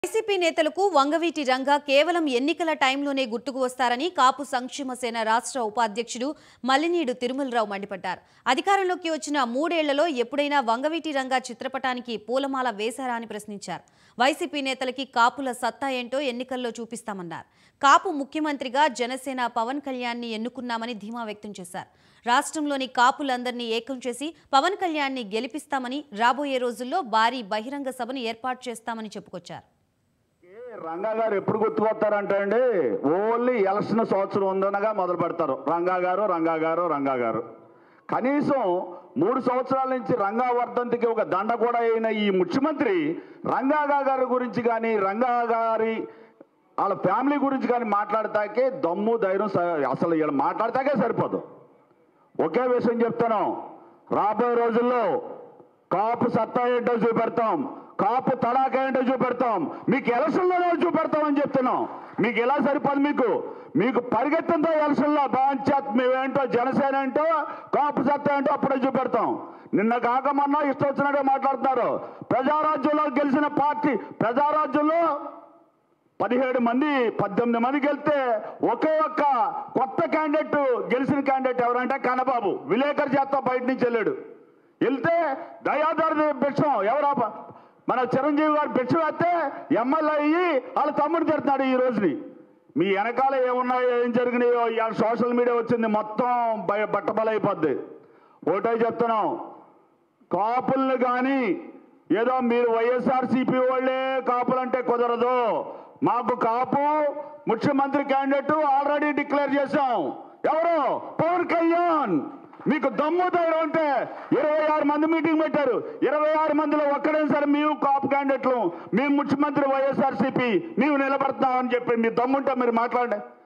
YCP నేతలకు వంగవీటి రంగా కేవలం ఎన్నికల టైంలోనే గుర్తుకు వస్తారని కాపు సంక్షేమ సేన రాష్ట్ర ఉపాధ్యక్షుడు మల్లినీడు తిరుమలరావు మండిపడ్డారు అధికారంలోకి వచ్చిన మూడేళ్లలో ఎప్పుడైనా వంగవీటి రంగా చిత్రపటానికి పూలమాల వేశారా అని ప్రశ్నించారు వైసీపీ నేతలకి కాపుల సత్తా ఏంటో ఎన్నికల్లో చూపిస్తామన్నారు కాపు ముఖ్యమంత్రిగా జనసేన పవన్ కళ్యాణ్ని ఎన్నుకున్నామని ధీమా వ్యక్తం చేశారు రాష్ట్రంలోని కాపులందరినీ ఏకం చేసి పవన్ కళ్యాణ్ని గెలిపిస్తామని రాబోయే రోజుల్లో భారీ బహిరంగ సభను ఏర్పాటు చేస్తామని చెప్పుకొచ్చారు ఏ రంగా గారు ఎప్పుడు గుర్తుకొస్తారంటే అండి ఓన్లీ ఎలక్షన్ సంవత్సరం ఉందనగా మొదలు పెడతారు రంగా గారు రంగా గారు రంగా గారు కనీసం మూడు సంవత్సరాల నుంచి రంగా వర్ధంతికి ఒక దండ కూడా అయిన ఈ ముఖ్యమంత్రి రంగా గారి గురించి కానీ రంగా గారి వాళ్ళ ఫ్యామిలీ గురించి కానీ మాట్లాడతాకే దమ్ము ధైర్యం స- అసలు వీళ్ళు మాట్లాడతాకే సరిపోదు ఒకే విషయం చెప్తాను రాబోయే రోజుల్లో కాపు సత్తా ఏంటో చూపెడతాం కాపు తడాక ఏంటో చూపెడతాం మీకు ఎలక్షన్లోనే చూపెడతాం అని చెప్తున్నాం మీకు ఎలా సరిపోదు మీకు మీకు పరిగెత్తంతో ఎలక్షన్లో బాంచాత్ మేమేంటో జనసేన ఏంటో కాపు సత్తా ఏంటో అప్పుడే చూపెడతాం నిన్న కాక మొన్న ఇష్టం వచ్చినట్టు మాట్లాడుతున్నారు ప్రజారాజ్యంలో గెలిచిన పార్టీ ప్రజారాజ్యంలో పదిహేడు మంది పద్దెనిమిది మందికి వెళ్తే ఒకే ఒక్క కొత్త క్యాండిడేట్ గెలిచిన క్యాండిడేట్ ఎవరంటే కన్నబాబు విలేకరు చేత బయట నుంచి వెళ్ళాడు వెళ్తే దయాదారు భిక్షం ఎవరా ప- మన చిరంజీవి గారు భిక్షం వేస్తే ఎమ్మెల్యే అయ్యి వాళ్ళ తమ్ముడు తిడుతున్నాడు ఈ రోజుని మీ వెనకాల ఏమున్నాయో ఏం జరిగినాయో ఇవాళ సోషల్ మీడియా వచ్చింది మొత్తం బయ బట్టబలైపోద్ది ఒకటే చెప్తున్నాం కాపుల్ని కానీ ఏదో మీరు వైఎస్ఆర్సీపీ వాళ్ళే కాపులంటే కుదరదు మాకు కాపు ముఖ్యమంత్రి క్యాండిడేట్ ఆల్రెడీ డిక్లేర్ చేశాం ఎవరు పవన్ కళ్యాణ్ మీకు దమ్ము ధైర్యం ఉంటే ఇరవై ఆరు మంది మీటింగ్ పెట్టారు ఇరవై ఆరు మందిలో ఒక్కడే సరే మేము కాపు క్యాండిడేట్లు మేము ముఖ్యమంత్రి వైఎస్ఆర్సీపీ మేము నిలబడతాం అని చెప్పి మీ దమ్ముంటే మీరు మాట్లాడండి